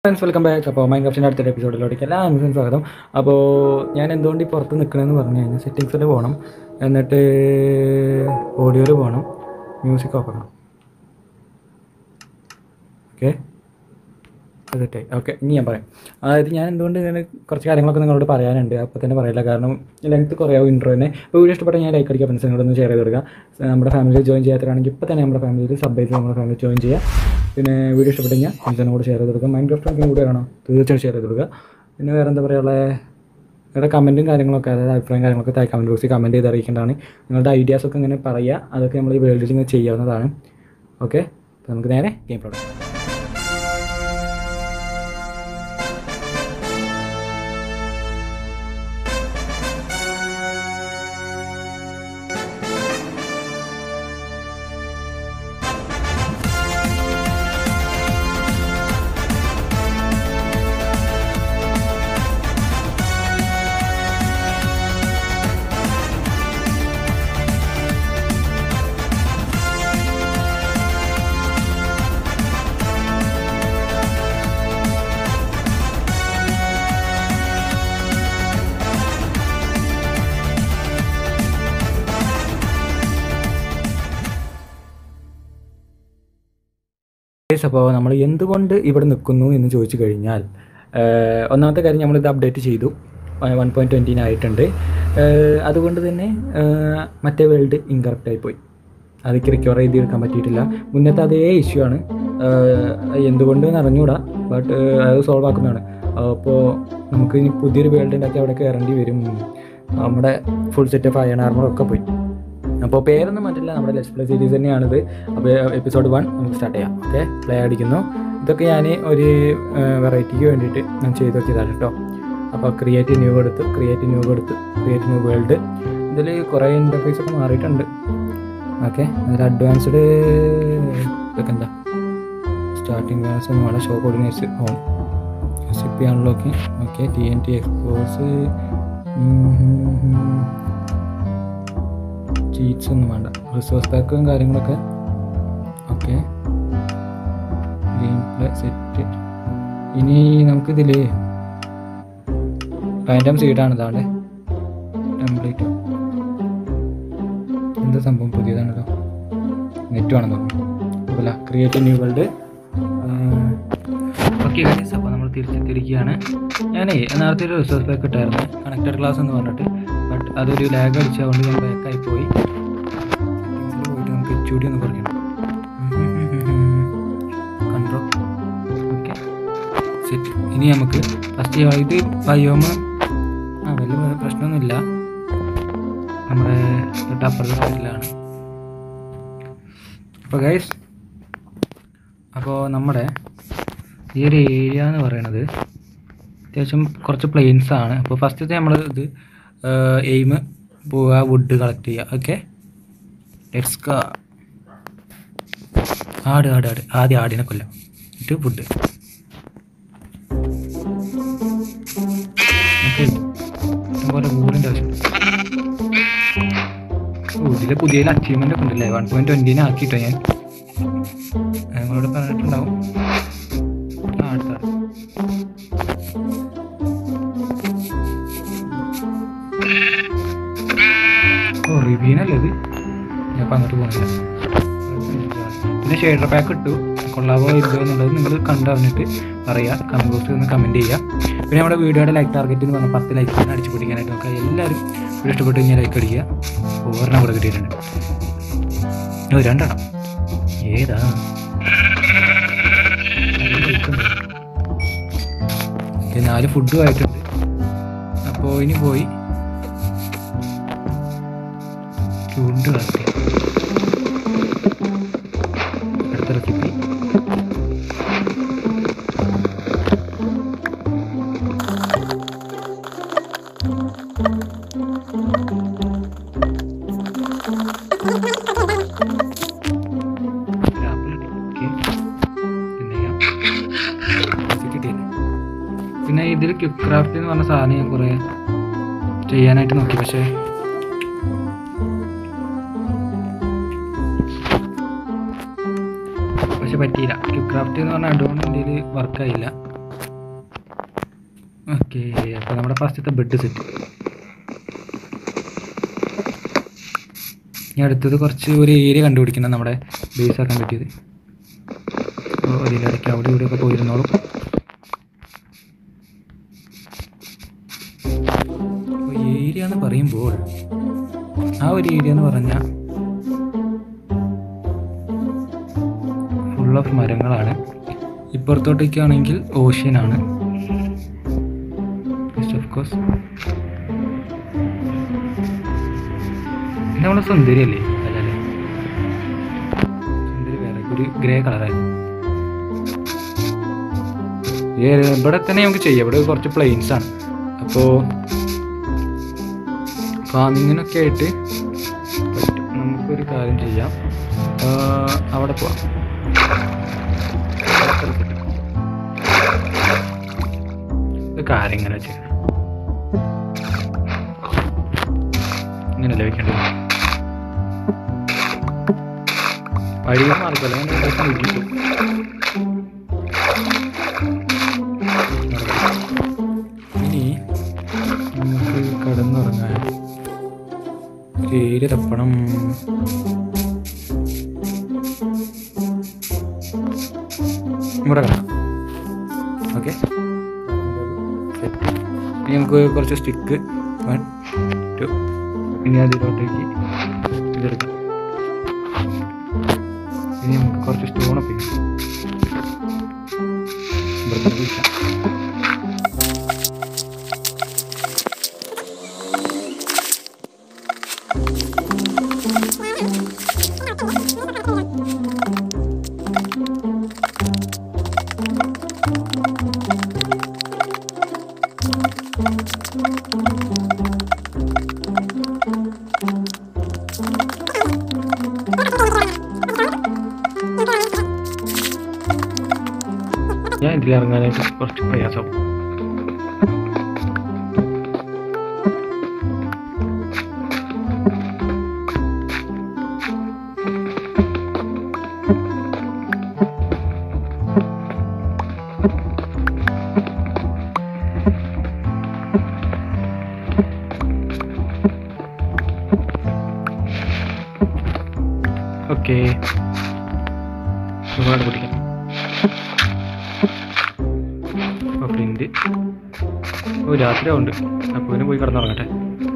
Friends welcome back അപ്പോൾ മൈൻ ക്രാഫ്റ്റിൻ്റെ അടുത്തൊരു എപ്പിസോഡിലോട്ടേക്ക് എല്ലാ അനുസരിച്ചും സ്വാഗതം അപ്പോൾ ഞാൻ എന്തുകൊണ്ട് ഈ പുറത്ത് നിൽക്കണമെന്ന് പറഞ്ഞു കഴിഞ്ഞാൽ സെറ്റിങ്സിൽ പോകണം എന്നിട്ട് ഓഡിയോയിൽ പോകണം മ്യൂസിക് ഓഫ് ആക്കണം ഓക്കെ സെറ്റായി ഓക്കെ ഇനി ഞാൻ പറയാം അതായത് ഞാൻ എന്തുകൊണ്ട് ഇങ്ങനെ കുറച്ച് കാര്യങ്ങളൊക്കെ നിങ്ങളോട് പറയാനുണ്ട് അപ്പോൾ തന്നെ പറയില്ല കാരണം ലെങ്ത് കുറയാവും ഇൻട്രോ തന്നെ ഇപ്പോൾ വീഡിയോ ഇഷ്ടപ്പെട്ടാൽ ഞാൻ ലൈക്ക് അടിക്കുക ഫ്രണ്ട്സിനോടൊന്ന് ഷെയർ ചെയ്ത് കൊടുക്കുക നമ്മുടെ ഫാമിലിയിൽ ജോയിൻ ചെയ്യാത്തവരാണെങ്കിൽ ഇപ്പോൾ തന്നെ നമ്മുടെ ഫാമിലിയിൽ സബ് ചെയ്ത് നമ്മുടെ ഫാമിലി ജോയിൻ ചെയ്യുക പിന്നെ വീഡിയോ ഇഷ്ടപ്പെട്ട് കഴിഞ്ഞാൽ ഫ്രണ്ട്സിനോട് ഷെയർ ചെയ്ത് കൊടുക്കുക മൈൻഡ് ക്രാഫ്റ്റ് കൂടെ കാണാം തീർച്ചയായും ഷെയർ ചെയ്ത് കൊടുക്കുക പിന്നെ വേറെ എന്താ പറയുക നിങ്ങളുടെ കമൻറ്റും കാര്യങ്ങളൊക്കെ അതായത് അഭിപ്രായം കാര്യങ്ങളൊക്കെ താഴെ കമൻറ്റ് ബോക്സിൽ കമൻറ്റ് ചെയ്ത് അറിയിക്കേണ്ടതാണ് നിങ്ങളുടെ ഐഡിയാസൊക്കെ ഇങ്ങനെ പറയുക അതൊക്കെ നമ്മൾ ഈ വേൾഡിൽ ഇങ്ങനെ ചെയ്യാവുന്നതാണ് ഓക്കെ അപ്പോൾ നമുക്ക് നേരെ ഗെയിം പ്രോഡക്റ്റ് ഗൈസ് അപ്പോൾ നമ്മൾ എന്തുകൊണ്ട് ഇവിടെ നിൽക്കുന്നു എന്ന് ചോദിച്ചു കഴിഞ്ഞാൽ ഏഹ്, ഒന്നാമത്തെ കാര്യം നമ്മളിത് അപ്ഡേറ്റ് ചെയ്തു വൺ പോയിൻറ്റ് ട്വൻറ്റീനായിട്ടുണ്ട് അതുകൊണ്ട് തന്നെ ഏഹ്, മറ്റേ വേൾഡ് ഇൻകറക്റ്റ് ആയിപ്പോയി അതിക്ക് റിക്കവർ ചെയ്ത് എടുക്കാൻ പറ്റിയിട്ടില്ല മുന്നത്തെ അതേ ഇഷ്യൂ ആണ് ഏഹ്, എന്തുകൊണ്ട് എന്ന് അറിഞ്ഞൂടാ ബട്ട് അത് സോൾവ് ആക്കുന്നതാണ് അപ്പോൾ നമുക്ക് ഇനി പുതിയൊരു വേൾഡ് ഉണ്ടാക്കി അവിടെ കയറേണ്ടി വരും നമ്മുടെ full set of iron armour ഒക്കെ പോയി അപ്പോൾ പേരൊന്നും മാറ്റില്ല നമ്മുടെ ലെസ് പ്ലേ സീരീസ് തന്നെയാണിത് അപ്പോൾ എപ്പിസോഡ് വൺ നമുക്ക് സ്റ്റാർട്ട് ചെയ്യാം ഓക്കെ പ്ലേ അടിക്കുന്നു ഇതൊക്കെ ഞാൻ ഒരു വെറൈറ്റിക്ക് വേണ്ടിയിട്ട് ഞാൻ ചെയ്ത് നോക്കിയതാണ് കേട്ടോ അപ്പോൾ ക്രിയേറ്റ് ന്യൂ എടുത്തു ക്രിയേറ്റ് ന്യൂ എടുത്തു ക്രിയേറ്റ് ന്യൂ വേൾഡ് ഇതിൽ കുറേ ഇൻ്റർഫേസ് ഒക്കെ മാറിയിട്ടുണ്ട് ഓക്കെ അതിൽ അഡ്വാൻസ്ഡ് ഇതൊക്കെ എന്താ സ്റ്റാർട്ടിങ് വേഴ്സ് ഒന്നും വേണം show coordinates home C P unlock okay T N T explodes cheats ഒന്നും വേണ്ട റിസോഴ്സ് പാക്കും കാര്യങ്ങളൊക്കെ ഓക്കെ ഗെയിം പ്ലേ സെറ്റ് ഇനി നമുക്കിതിൽ റാൻഡം സീഡാണ് ഇതാണ്ട് ടെംപ്ലേറ്റ് എന്താ സംഭവം പുതിയതാണല്ലോ നെറ്റ് വേണം തോന്നുന്നു അപ്പോൾ create new world okay guys അപ്പോൾ നമ്മൾ തിരിച്ചെത്തിയിരിക്കുകയാണ് ഞാനേ നേരത്തെ ഒരു റിസോഴ്സ് പാക്ക് ഇട്ടായിരുന്നു കണക്റ്റഡ് ക്ലാസ് എന്ന് പറഞ്ഞിട്ട് ബട്ട് അതൊരു ലാഗ് അടിച്ചതുകൊണ്ട് ഞാൻ ബാക്കായി പോയി സെറ്റിങ്സിൽ പോയിട്ട് നമുക്ക് എച്ച് ഡി ഒന്ന് കുറയ്ക്കണം കൺട്രോൾ ഓക്കെ സെറ്റ് ഇനി നമുക്ക് ഫസ്റ്റ് ഇത് ബയോമ് ആ വലിയ പ്രശ്നമൊന്നുമില്ല നമ്മുടെ തൊട്ടപ്പുറത്തെ സൈഡിലാണ് അപ്പോൾ ഗൈസ് അപ്പോൾ നമ്മുടെ ഈ ഒരു ഏരിയ എന്ന് പറയുന്നത് അത്യാവശ്യം കുറച്ച് പ്ലെയിൻസ് ആണ് അപ്പോൾ ഫസ്റ്റത്തെ നമ്മൾ ഇത് എയിം പോവുക വുഡ് കളക്ട് ചെയ്യുക ഓക്കെ ലെറ്റ്സ് ആട് ആട് ആട് ആദ്യം ആടിനെ കൊല്ലാം എന്നിട്ട് വുഡ് ഓക്കെ ഇഷ്ടംപോലെ വൂഡിൻ്റെ ആവശ്യമുണ്ട് ഓ ഇതിൽ പുതിയ അച്ചീവ്മെൻ്റ് ഒക്കെ ഉണ്ടല്ലേ വൺ പോയിൻറ്റ് ട്വൻറ്റീനെ ആക്കിയിട്ടോ ഞാൻ നിങ്ങളോട് പറഞ്ഞിട്ടുണ്ടാവും ആ അടുത്ത ഓ റിവ്യൂനല്ലേ ഇത് ഞാൻ ഇപ്പം അങ്ങോട്ട് പോകുന്നില്ല പിന്നെ ഷെയ്ഡർ പാക്ക് ഇട്ടു കൊള്ളാവോ ഇല്ലോ എന്നുള്ളത് നിങ്ങൾ കണ്ടറിഞ്ഞിട്ട് പറയുക കമൻറ്റ് ബോക്സിൽ ഒന്ന് കമൻറ്റ് ചെയ്യുക പിന്നെ നമ്മുടെ വീഡിയോയുടെ ലൈക്ക് ടാർഗറ്റ് എന്ന് പറഞ്ഞാൽ പത്ത് ലൈക്ക് അടിച്ചു പൊട്ടിക്കാനായിട്ട് നോക്കുക എല്ലാവരും വീഡിയോ ഇഷ്ടപ്പെട്ട് കഴിഞ്ഞാൽ ലൈക്ക് അടിക്കുക ഓവറിനെ കൂടെ കിട്ടിയിട്ടുണ്ട് ഓ രണ്ടെണ്ണം ഏതാ ഓക്കേ, നാല് ഫുഡും ആയിട്ടുണ്ട് അപ്പോൾ ഇനി പോയി ചൂണ്ട് കളക്ട് അടുത്ത റെസിപ്പി പിന്നെ ഇതിൽ ക്വിക്ക് ക്രാഫ്റ്റ് എന്ന് പറഞ്ഞ സാധനം ഞാൻ കുറേ ചെയ്യാനായിട്ട് നോക്കി പക്ഷേ പക്ഷെ പറ്റിയില്ല ക്വിക്ക് ക്രാഫ്റ്റ് എന്ന് പറഞ്ഞ അഡോൺ എൻ്റെ വർക്കായില്ല ഓക്കെ അപ്പോൾ നമ്മുടെ ഫസ്റ്റത്തെ ബെഡ് സെറ്റ് ഇനി അടുത്തത് കുറച്ച് ഒരു ഏരിയ കണ്ടുപിടിക്കണം നമ്മുടെ ബേസ് ആക്കാൻ പറ്റിയത് അപ്പോൾ അതിലിടയ്ക്ക് അവിടെ ഇവിടെയൊക്കെ പോയിരുന്നോളും അപ്പോൾ ഏരിയ എന്ന് പറയുമ്പോൾ ആ ഒരു ഏരിയ എന്ന് പറഞ്ഞാൽ ഫുൾ ഓഫ് മരങ്ങളാണ് ഇപ്പുറത്തോട്ടേക്കാണെങ്കിൽ ഓഷ്യനാണ് ഓഫ് കോഴ്സ് നമ്മളെ സുന്ദരി അല്ലേ അല്ലല്ലേ സുന്ദരി വേറെ ഒരു ഗ്രേ കളറായിരുന്നു ഇവിടെ തന്നെ നമുക്ക് ചെയ്യാം ഇവിടെ കുറച്ച് പ്ലെയിൻസ് ആണ് അപ്പോൾ ഫാമിങ്ങിനൊക്കെ ആയിട്ട് പറ്റും നമുക്കൊരു കാര്യം ചെയ്യാം ആ, അവിടെ പോവാം ഒരു കാര്യം ഇങ്ങനെ ചെയ്യാം ഇങ്ങനല്ലേ വെക്കേണ്ടത് വഴികൾ മാർഗമല്ല ഞാൻ ദിവസം വിട്ടിട്ടു ഇനി നമുക്ക് കടന്നുറങ്ങാൻ ഒരു ഏരിയ തപ്പണം ഇവിടെ കാണാം ഓക്കെ ഇനി നമുക്ക് കുറച്ച് സ്റ്റിക്ക് വൺ ടു ഇനി അതിലോട്ടേക്ക് ഇതെടുക്കാം ഇനി നമുക്ക് കുറച്ച് സ്റ്റോണൊക്കെ ഇവിടുന്ന് കുഴിക്കാം ഞാൻ ഇതിൽ ഇറങ്ങാനായിട്ട് കുറച്ച് പ്രയാസം ഓക്കെ ഒരുപാട് പിടിക്കാം അപ്പോൾ പ്രിന്റ് ഓ രാത്രി ആവുന്നുണ്ട് അപ്പോൾ ഇവന് പോയി കിടന്നുറങ്ങട്ടെ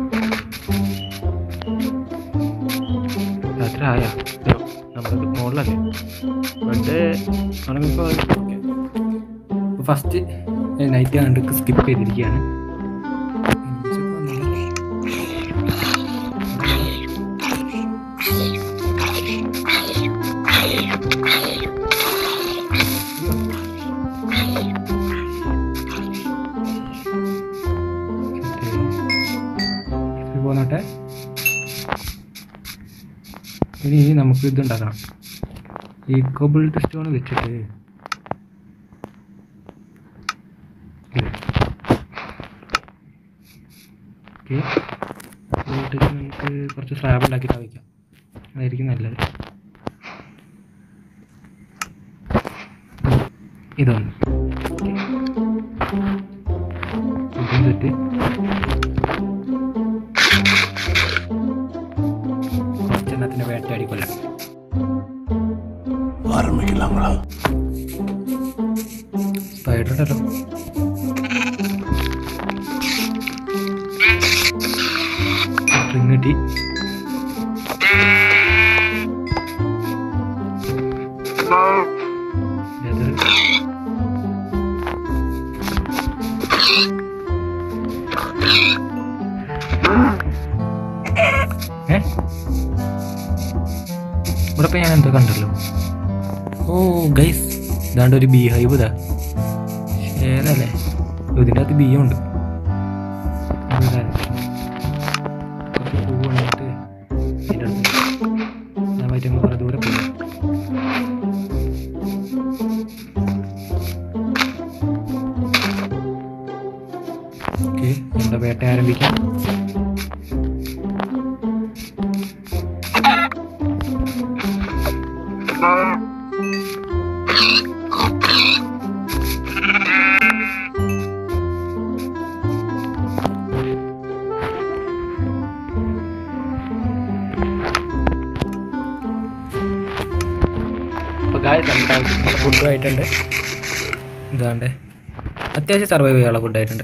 രാത്രി ആയാ നമ്മുടെ മുകളിലല്ലേ ബെഡ് ആണെങ്കിപ്പോൾ ഫസ്റ്റ് നൈറ്റ് കണ്ട് സ്കിപ്പ് ചെയ്തിരിക്കുകയാണ് ഇത് പോന്നോട്ടെ ഇനി നമുക്ക് ഇത് ഉണ്ടാക്കണം ഈ കൊബിൾട്ട് സ്റ്റോൺ വെച്ചിട്ട് ഇത്. ഓക്കെ എന്നിട്ട് നമുക്ക് കുറച്ച് സ്ലാബ് ഉണ്ടാക്കിയിട്ട് വയ്ക്കാം അതായിരിക്കും നല്ലത് ഇതൊന്ന് ഇതും സെറ്റ് കുറച്ചെണ്ണത്തിന് വേട്ടയാടി കൊല്ലാം ஆரம்பிக்கலாங்களா സ്പൈഡർ ഉണ്ടല്ലോ സ്ട്രിങ് കിട്ടി leather. ഏ ഇവിടെ ഇപ്പൊ ഞാൻ എന്തോ കണ്ടല്ലോ ഓ ഗൈസ് ഇതാണ്ട് ഒരു ബീ ഹൈവ് ഇതാ ഏതല്ലേ ഇതിൻ്റെ അകത്ത് ബീയും ഉണ്ട് കുറച്ച് പൂ കൊണ്ടിട്ട് ഇതിൻ്റെ അടുത്ത് ഞാൻ പറ്റും കുറേ ദൂരെ പോയി ഓക്കെ നമ്മുടെ വേട്ട ആരംഭിക്കാം ഫുഡും ആയിട്ടുണ്ട് ഇതാണ്ട് അത്യാവശ്യം സർവൈവ് ചെയ്യാനുള്ള ഫുഡായിട്ടുണ്ട്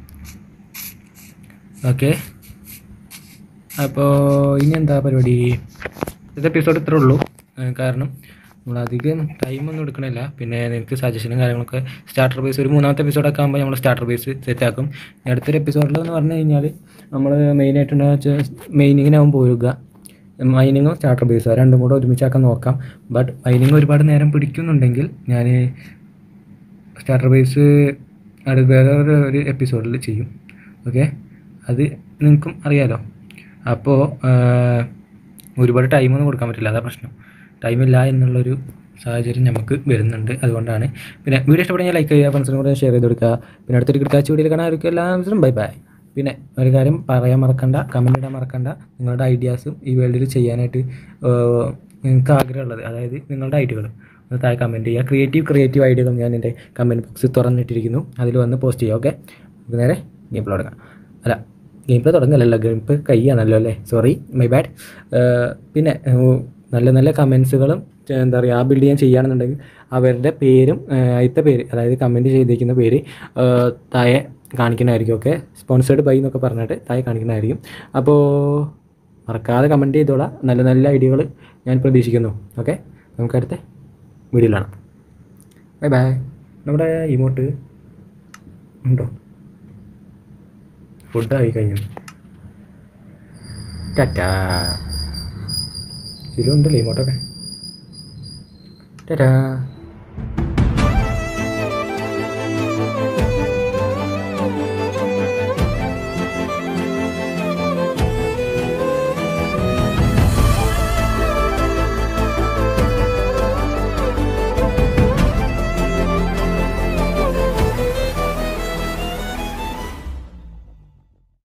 ഓക്കെ അപ്പോൾ ഇനി എന്താ പരിപാടി ഇത് എപ്പിസോഡ് ഇത്രേ ഉള്ളൂ ഏഹ് കാരണം നമ്മൾ അധികം ടൈമൊന്നും എടുക്കണില്ല പിന്നെ നിങ്ങൾക്ക് സജഷനും കാര്യങ്ങളൊക്കെ സ്റ്റാർട്ടർ ബേസ് ഒരു മൂന്നാമത്തെ എപ്പിസോഡൊക്കെ ആകുമ്പോൾ നമ്മൾ സ്റ്റാർട്ടർ ബേസ് സെറ്റ് ആക്കും ഇനി അടുത്തൊരു എപ്പിസോഡിൽ എന്ന് പറഞ്ഞു കഴിഞ്ഞാൽ നമ്മൾ മെയിനായിട്ടുണ്ടെന്ന് വെച്ചാൽ മെയിനിങ്ങിനാവും പോവുക മൈനിങ്ങും സ്റ്റാർട്ടർ ബേസ് രണ്ടും കൂടെ ഒരുമിച്ചാക്കാൻ നോക്കാം ബട്ട് മൈനിങ് ഒരുപാട് നേരം പിടിക്കുന്നുണ്ടെങ്കിൽ ഞാൻ സ്റ്റാർട്ടർ ബേസ് അത് വേറെ ഒരു ഒരു എപ്പിസോഡിൽ ചെയ്യും ഓക്കെ അത് നിങ്ങൾക്കും അറിയാലോ അപ്പോൾ ഒരുപാട് ടൈമൊന്നും കൊടുക്കാൻ പറ്റില്ല അതാ പ്രശ്നം ടൈമില്ല എന്നുള്ളൊരു സാഹചര്യം നമുക്ക് വരുന്നുണ്ട് അതുകൊണ്ടാണ് പിന്നെ വീഡിയോ ഇഷ്ടപ്പെടുന്ന ലൈക്ക് ചെയ്യുക ഫ്രണ്ട്സിനും കൂടെ ഷെയർ ചെയ്ത് കൊടുക്കുക പിന്നെ അടുത്തൊരു കിടക്കാച്ച വീഡിയോയിൽ കാണാൻ എല്ലാവരും ബൈ ബൈ പിന്നെ ഒരു കാര്യം പറയാൻ മറക്കണ്ട കമൻ്റ് ഇടാൻ മറക്കണ്ട നിങ്ങളുടെ ഐഡിയാസും ഈ വേൾഡിൽ ചെയ്യാനായിട്ട് ഏഹ്, നിങ്ങൾക്ക് ആഗ്രഹമുള്ളത് അതായത് നിങ്ങളുടെ ഐഡിയകൾ ഒന്ന് താഴെ കമൻറ്റ് ചെയ്യുക ക്രിയേറ്റീവ് ക്രിയേറ്റീവ് ഐഡിയകൾ ഞാൻ എൻ്റെ കമൻറ്റ് ബോക്സിൽ തുറന്നിട്ടിരിക്കുന്നു അതിൽ വന്ന് പോസ്റ്റ് ചെയ്യുക ഓക്കെ നമുക്ക് നേരെ ഗെയിം പ്ലേ തുടങ്ങാം അല്ല ഗെയിം പ്ലേ തുടങ്ങലല്ലോ ഗെയിം പ്ലേ കൈയാണല്ലോ അല്ലേ സോറി മൈ ബാഡ് പിന്നെ ഏഹ്, നല്ല നല്ല കമൻസുകളും എന്താ പറയുക ആ ബിൽഡ് ഞാൻ ചെയ്യുകയാണെന്നുണ്ടെങ്കിൽ അവരുടെ പേരും ഇത്ത പേര് അതായത് കമൻറ്റ് ചെയ്തിരിക്കുന്ന പേര് ഏഹ്, താഴെ കാണിക്കുന്നതായിരിക്കും ഓക്കെ സ്പോൺസേഡ് ബൈ എന്നൊക്കെ പറഞ്ഞിട്ട് താഴെ കാണിക്കുന്നതായിരിക്കും അപ്പോൾ മറക്കാതെ കമൻറ്റ് ചെയ്തോളാം നല്ല നല്ല ഐഡിയകൾ ഞാൻ പ്രതീക്ഷിക്കുന്നു ഓക്കെ നമുക്ക് അടുത്ത വീഡിയോയിലാണ് ബൈ ബൈ നമ്മുടെ ഇമോട്ട് ഉണ്ടോ ഫുഡായി കഴിഞ്ഞു ടാറ്റാ ഇതിലുണ്ടല്ലോ ഇമോട്ടൊക്കെ ടാറ്റാ